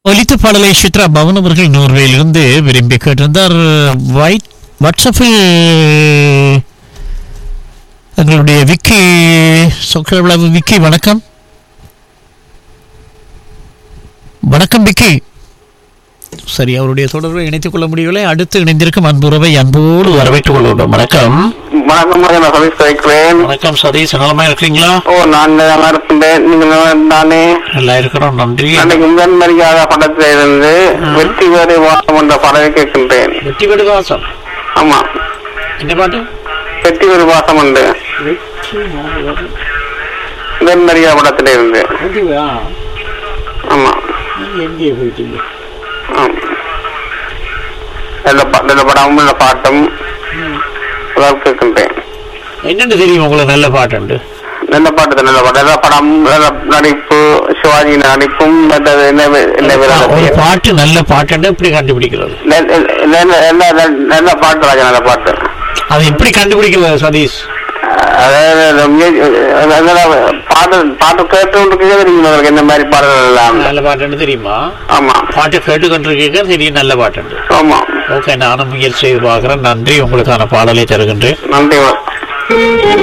ஒலித்த பாடலை சித்ரா பவன் அவர்கள் நோர்வேயிலிருந்து விரும்பி கேட்டிருந்தார் வைட் வாட்ஸ்அப்பில் எங்களுடைய விக்கி சொக்கவிழாவு விக்கி வணக்கம் வணக்கம் விக்கி சரி அவருடைய தொடர்பை இணைத்துக் கொள்ள முடியவில்லை அடுத்து இணைந்திருக்கும் அன்புறவை அன்போடு வரவேற்றுக் கொள்கிறோம் வணக்கம் வணக்கம் மகன் நான் சதீஷ் கேட்கிறேன் வணக்கம் சதீஷ் நலமா இருக்கீங்களா ஓ நான் நல்லா இருக்கின்றேன் நீங்கள் நல்லா இருந்தானே நல்லா இருக்கிறோம் நன்றி அன்னைக்கு முதன் மரியாதை படத்தில் இருந்து வெற்றி வேறு வாசம் என்ற பாடலை கேட்கின்றேன் வெற்றி வீடு வாசம் ஆமா என்ன பாட்டு வெற்றி வேறு வாசம் உண்டு முதன் மரியாதை படத்தில் இருந்து ஆமா எங்கே போயிட்டீங்க ஆமா. நல்ல பா- நல்ல படமும் நல்ல பாட்டும் அதான் கேட்கின்றேன் என்னென்னு தெரியும் உங்களுக்கு நல்ல பாட்டுண்டு நல்ல பாட்டு தான், நல்ல பாட்டு நல்ல படம் நல்ல நடிப்பு சிவாஜி நடிப்பும் மற்றது என்ன வே- என்ன ஒரு வேலை பாட்டு நல்ல பாட்டுண்டு எப்படி கண்டுபிடிக்கிறது நல்ல நல்ல- நல்ல நல்ல பாட்டு ராஜா நல்ல பாட்டு அதை எப்படி கண்டுபிடிக்கிறது சதீஷ் அதாவது அந்த முயற்சி- அதனால பாட்டு பாட்டு கேட்டு தெரியும் உங்களுக்கு என்ன மாதிரி பாடல்கள் எல்லாம் நல்ல பாட்டுன்னு தெரியுமா ஆமா பாட்டு கேட்டு கொண்டிருக்கீங்க தெரியும் நல்ல பாட்டுண்டு ஆமா ஓகே நானும் முயற்சி செய்து பார்க்குறேன் நன்றி உங்களுக்கான பாடலை தருகின்றேன் நன்றி